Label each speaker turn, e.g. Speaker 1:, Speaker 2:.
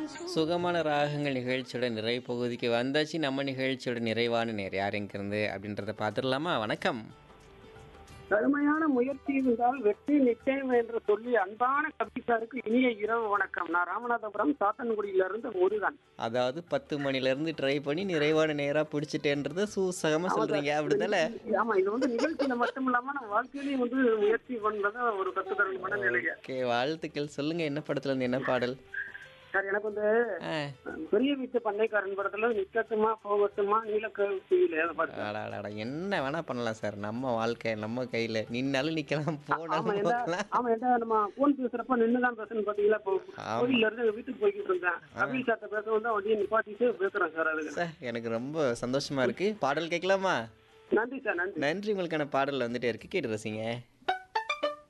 Speaker 1: சுகமான ராகங்கள் நிகழ்ச்சியோட நிறைவு பகுதிக்கு வந்தாச்சு நம்ம நிகழ்ச்சியோட நிறைவான நேர் யார் எங்கிருந்து அப்படின்றத பார்த்துடலாமா வணக்கம்
Speaker 2: கடுமையான முயற்சி இருந்தால் வெற்றி நிச்சயம் என்று சொல்லி அன்பான கபிசாருக்கு இனிய இரவு வணக்கம் நான் ராமநாதபுரம் சாத்தன்குடியில இருந்து முருகன்
Speaker 1: அதாவது பத்து மணிலேருந்து ட்ரை பண்ணி நிறைவான நேராக பிடிச்சிட்டேன்றத சூசகமாக சொல்கிறீங்க அப்படிதானே
Speaker 2: ஆமா இது வந்து நிகழ்ச்சியில மட்டும் இல்லாம நம்ம வாழ்க்கையிலயும் வந்து முயற்சி பண்றத ஒரு கத்துத்தர மனநிலைய
Speaker 1: ஓகே வாழ்த்துக்கள் சொல்லுங்கள் என்ன படத்துல இருந்து என்ன பாடல்
Speaker 2: சார் எனக்கு வந்து
Speaker 1: ஆ
Speaker 2: பெரிய வீட்டு பண்ணைக்காரன் படத்துல நிக்கட்டுமா போகட்டுமா நீலக்கவியில பாட்டு
Speaker 1: அடாடாடா என்ன வேணா பண்ணலாம் சார் நம்ம வாழ்க்கை நம்ம கையில் நின்னாலும் நிற்கலாம்
Speaker 2: ஆமா
Speaker 1: போனாலும்
Speaker 2: என்ன
Speaker 1: போகலாம்
Speaker 2: ஆமா என்ன நம்ம போன் பேசுறப்ப நின்னுதான் பேசணும் பாத்தீங்களா இப்போ
Speaker 1: ஆமா.
Speaker 2: கோயில்ல இருந்து எங்க வீட்டுக்கு போய்கிட்டு இருந்தேன் கபில் சார்ட்ட பேச வந்து வண்டியை நிப்பாட்டிட்டு பேசுறேன் சார் அதுக்கு
Speaker 1: சார் எனக்கு ரொம்ப சந்தோஷமா இருக்கு பாடல் கேட்கலாமா
Speaker 2: நன்றி சார் நன்றி
Speaker 1: நன்றி உங்களுக்கான பாடல் வந்துட்டே இருக்கு கேட்டு ரசிங்க